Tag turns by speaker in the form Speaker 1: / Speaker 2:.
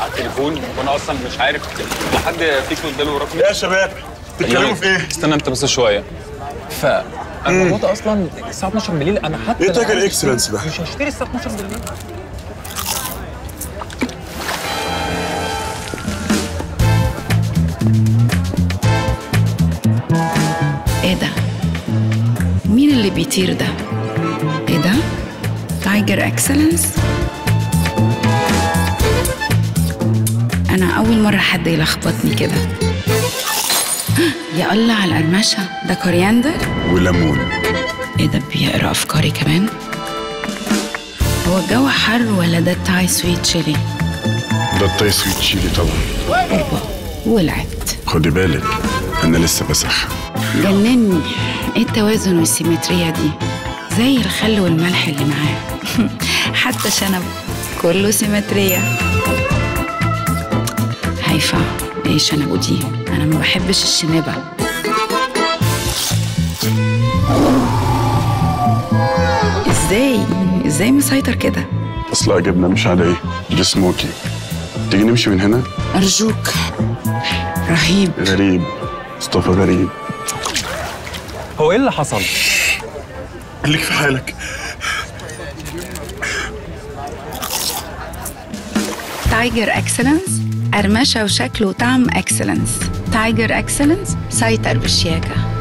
Speaker 1: على التليفون وانا اصلا مش عارف لو حد فيكم اداله رقم
Speaker 2: يا شباب بتتكلموا في ايه؟
Speaker 1: استنى انت بس شويه ف الموضوع ده اصلا الساعه 12 بالليل انا حتى
Speaker 2: ايه
Speaker 1: لو
Speaker 2: تاجر
Speaker 1: عايز
Speaker 2: اكسلنس ده؟
Speaker 1: مش هشتري الساعه 12 بالليل
Speaker 3: ايه ده مين اللي بيطير ده ايه ده تايجر اكسلنس انا اول مره حد يلخبطني كده يا الله على القرمشه ده كورياندر
Speaker 2: وليمون
Speaker 3: ايه ده بيقرا افكاري كمان هو الجو حر ولا ده تاي سويت تشيلي
Speaker 2: ده التاي سويت تشيلي طبعا
Speaker 3: اوبا ولعت
Speaker 2: خدي بالك انا لسه بسخن
Speaker 3: جنني ايه التوازن والسيمترية دي زي الخل والملح اللي معاه حتى شنب كله سيمترية هيفا ايه شنبه دي انا ما بحبش الشنبة ازاي ازاي مسيطر كده
Speaker 2: اصلها جبنه مش عاديه دي سموكي تيجي نمشي من هنا
Speaker 3: ارجوك رهيب
Speaker 2: غريب مصطفى غريب
Speaker 1: هو ايه اللي حصل؟
Speaker 2: خليك في حالك
Speaker 3: تايجر اكسلنس قرمشة وشكل وطعم اكسلنس تايجر اكسلنس سيطر بالشياكة